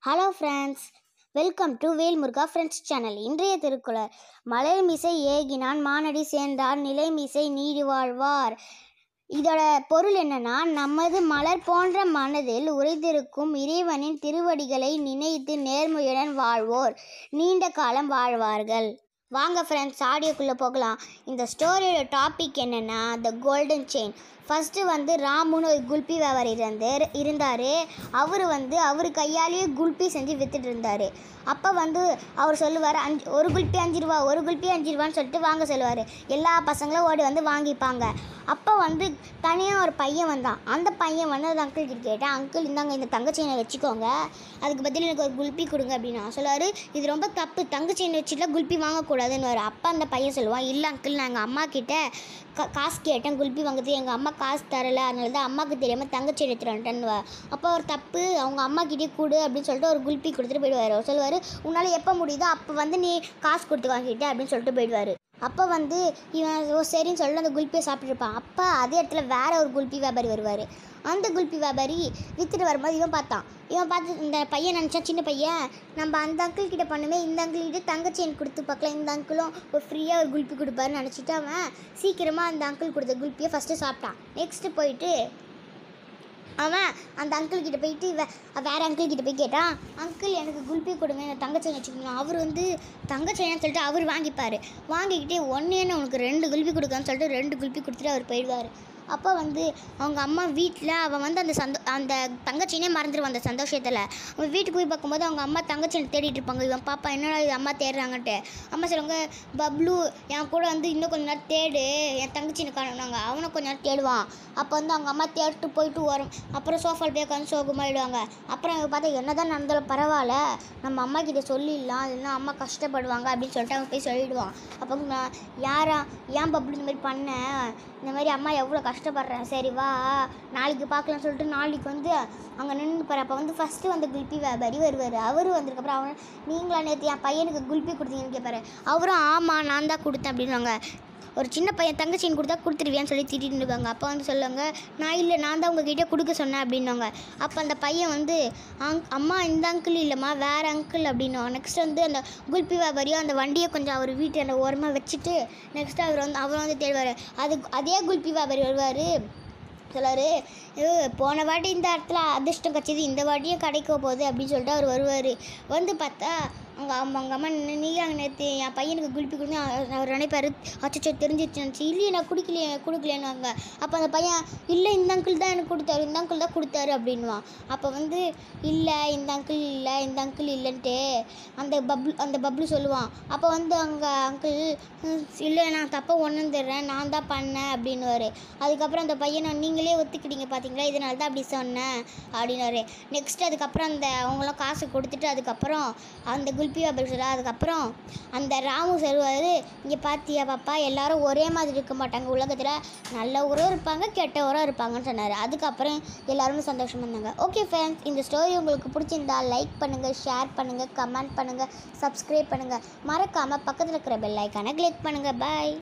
hello friends welcome to Vel Muruga friends channel இன்றைய திருக்குறள் மலர் மிசை ஏகினான் மானடி சேர்ந்தார் நிலை மிசை நீடி வாழ்வார் இதோட பொருள் என்னன்னா நமது மலர் போன்ற மனதில் உறைந்திருக்கும் இறைவனின் திருவடிகளை நினைத்து நேர்மையுடன் வாழ்வோர் நீண்ட காலம் வாழ்வார்கள் வாங்க ஃப்ரெண்ட்ஸ் ஆடியோக்குள்ளே போகலாம் இந்த ஸ்டோரியோட டாபிக் என்னென்னா த கோல்டன் செயின் ஃபஸ்ட்டு வந்து ராமுன்னு ஒரு குல்பி வியாபாரி இருந்தார் இருந்தார் அவர் வந்து அவர் கையாலேயே குல்பி செஞ்சு வித்துட்டு இருந்தார் அப்போ வந்து அவர் சொல்லுவார் அஞ்சு ஒரு குல்பி அஞ்சு ரூபா ஒரு குல்பி அஞ்சு ரூபான்னு சொல்லிட்டு வாங்க சொல்லுவார் எல்லா பசங்களும் ஓடி வந்து வாங்கிப்பாங்க அப்போ வந்து தனியாக ஒரு பையன் வந்தான் அந்த பையன் வந்து அந்த அங்கிள் கிட்ட கேட்டேன் அங்கிள் இந்தாங்க இந்த தங்க செயினை வச்சுக்கோங்க அதுக்கு பதில் எனக்கு ஒரு குல்பி கொடுங்க அப்படின்னு சொல்லுவார் இது ரொம்ப தப்பு தங்க செயின் வச்சுட்டு குல்பி வாங்கக்கூடாதுன்னு வரும் அப்போ அந்த பையன் சொல்லுவான் இல்லை அங்கிள் நான் எங்கள் அம்மா கிட்ட கா காசு கேட்டேன் குல்பி வாங்குறது எங்கள் அம்மா காசு தரல அதனால தான் அம்மாவுக்கு தெரியாமல் தங்கச்சி எடுத்துட்டு அப்போ ஒரு தப்பு அவங்க அம்மா கிட்டே கொடு அப்படின்னு சொல்லிட்டு ஒரு குல்பி கொடுத்துட்டு போயிடுவார் அவர் சொல்லுவார் உன்னால் எப்போ முடியுதோ அப்போ வந்து நீ காசு கொடுத்து வாங்கிட்ட அப்படின்னு சொல்லிட்டு போயிடுவார் அப்போ வந்து இவன் ஓ சரின்னு சொல்லிட்டு அந்த குல்பியை சாப்பிட்டுருப்பான் அப்போ அதே இடத்துல வேற ஒரு குல்பி வியாபாரி வருவார் அந்த குல்பி வியாபாரி வித்துட்டு வரும்போது இவன் பார்த்தான் இவன் பார்த்து இந்த பையன் நினச்சா சின்ன பையன் நம்ம அந்த அங்கிள் கிட்ட பண்ணுமே இந்த அங்கிள் கிட்ட தங்க செயின் கொடுத்து பார்க்கலாம் இந்த அங்கிளும் ஒரு ஃப்ரீயாக ஒரு குல்பி கொடுப்பாருன்னு நினச்சிட்டு அவன் சீக்கிரமாக அந்த அங்கிள் கொடுத்த குல்பியை ஃபஸ்ட்டு சாப்பிட்டான் நெக்ஸ்ட்டு போயிட்டு அவன் அந்த அங்கிள் கிட்ட போயிட்டு வே வேற அங்கிள் கிட்ட போய் கேட்டான் அங்கிள் எனக்கு குல்பி கொடுங்க எனக்கு தங்க செயின் வச்சுக்கணும் அவர் வந்து தங்க செயின்னு சொல்லிட்டு அவர் வாங்கிப்பார் வாங்கிக்கிட்டே ஒன்றேன்னு உனக்கு ரெண்டு குல்பி கொடுக்கான்னு சொல்லிட்டு ரெண்டு குல்பி கொடுத்துட்டு அவர் போயிடுவார் அப்போ வந்து அவங்க அம்மா வீட்டில் அவன் வந்து அந்த சந்தோ அந்த தங்கச்சினே மறந்துடுவான் அந்த சந்தோஷத்தில் அவன் வீட்டுக்கு போய் பார்க்கும்போது அவங்க அம்மா தங்கச்சினை தேடிட்டு இருப்பாங்க இவன் பாப்பா என்னடா இது அம்மா தேடுறாங்கன்ட்டு அம்மா சொல்லுவாங்க பப்ளு என் கூட வந்து இன்னும் கொஞ்ச நேரம் தேடு என் தங்கச்சினை காணுனாங்க அவனை கொஞ்ச நேரம் தேடுவான் அப்போ வந்து அவங்க அம்மா தேடிட்டு போயிட்டு வரும் அப்புறம் சோஃபால் போய் உட்காந்து சோகமாயிடுவாங்க அப்புறம் அவங்க பார்த்தா என்ன தான் நடந்தாலும் பரவாயில்ல நம்ம அம்மா கிட்ட சொல்லிடலாம் இல்லைன்னா அம்மா கஷ்டப்படுவாங்க அப்படின்னு சொல்லிட்டு அவன் போய் சொல்லிடுவான் அப்போ நான் யாரா ஏன் பப்ளு இந்த மாதிரி பண்ணேன் இந்த மாதிரி அம்மா எவ்வளோ கஷ்டப்படுறேன் சரி வா நாளைக்கு பார்க்கலாம்னு சொல்லிட்டு நாளைக்கு வந்து அங்கே நின்று பாரு அப்போ வந்து ஃபஸ்ட்டு வந்து குல்பி வியாபாரி வருவார் அவரும் வந்ததுக்கப்புறம் அவன் நீங்களா நேற்று என் பையனுக்கு குல்பி கொடுத்தீங்கன்னு கேட்பாரு அவரும் ஆமாம் நான் தான் கொடுத்தேன் அப்படின்வாங்க ஒரு சின்ன பையன் தங்கச்சின்னு கொடுத்தா கொடுத்துருவியான்னு சொல்லி திட்டிட்டு இருப்பாங்க அப்போ வந்து சொல்லுவாங்க நான் இல்லை நான் தான் உங்ககிட்ட கொடுக்க சொன்னேன் அப்படின்வாங்க அப்போ அந்த பையன் வந்து அங் அம்மா இந்த அங்கிள் இல்லைம்மா வேறு அங்கிள் அப்படின்னுவாங்க நெக்ஸ்ட் வந்து அந்த குல்பி வியாபாரியும் அந்த வண்டியை கொஞ்சம் அவர் வீட்டு அந்த ஓரமாக வச்சுட்டு நெக்ஸ்ட் அவர் வந்து அவர் வந்து தேடுவார் அது அதே குல்பி வியாபாரி வருவார் சொல்லாரு போன வாட்டி இந்த இடத்துல அதிர்ஷ்டம் கட்சிது இந்த வாட்டியும் கிடைக்க போகுது அப்படின்னு சொல்லிட்டு அவர் வருவார் வந்து பார்த்தா அவங்க அம்மா அவங்க அம்மா நீ அங்கே நேற்று என் பையனுக்கு குளிப்பி கொடுத்து அவர் நினைப்பாரு அச்சோ தெரிஞ்சிருச்சு நினச்சி இல்லையே நான் குடிக்கலையே கொடுக்கலேன்னுவாங்க அப்போ அந்த பையன் இல்லை இந்த அங்கிள் தான் எனக்கு கொடுத்தாரு இந்த அங்கிள் தான் கொடுத்தாரு அப்படின்வான் அப்போ வந்து இல்லை இந்த அங்கிள் இல்லை இந்த அங்கிள் இல்லைன்ட்டு அந்த பப்ளு அந்த பப்ளு சொல்லுவான் அப்போ வந்து அங்கே அங்கிள் இல்லை நான் தப்பாக ஒன்றுந்துடுறேன் நான் தான் பண்ணேன் அப்படின்னுவார் அதுக்கப்புறம் அந்த பையனை நீங்களே ஒத்துக்கிட்டீங்க பார்த்தீங்களா இதனால தான் அப்படி சொன்னேன் அப்படின்னாரு நெக்ஸ்ட் அதுக்கப்புறம் அந்த அவங்களாம் காசு கொடுத்துட்டு அதுக்கப்புறம் அந்த குல்பி வியாபாரி சொல்ல அதுக்கப்புறம் அந்த ராமு சொல்லுவார் இங்கே பார்த்தியா பாப்பா எல்லாரும் ஒரே மாதிரி இருக்க மாட்டாங்க உலகத்தில் நல்லவரும் இருப்பாங்க கெட்டவரும் இருப்பாங்கன்னு சொன்னார் அதுக்கப்புறம் எல்லாருமே சந்தோஷமாக இருந்தாங்க ஓகே ஃப்ரெண்ட்ஸ் இந்த ஸ்டோரி உங்களுக்கு பிடிச்சிருந்தா லைக் பண்ணுங்கள் ஷேர் பண்ணுங்கள் கமெண்ட் பண்ணுங்கள் சப்ஸ்கிரைப் பண்ணுங்கள் மறக்காமல் பக்கத்தில் இருக்கிற பெல் ஐக்கானை கிளிக் பண்ணுங்கள் பாய்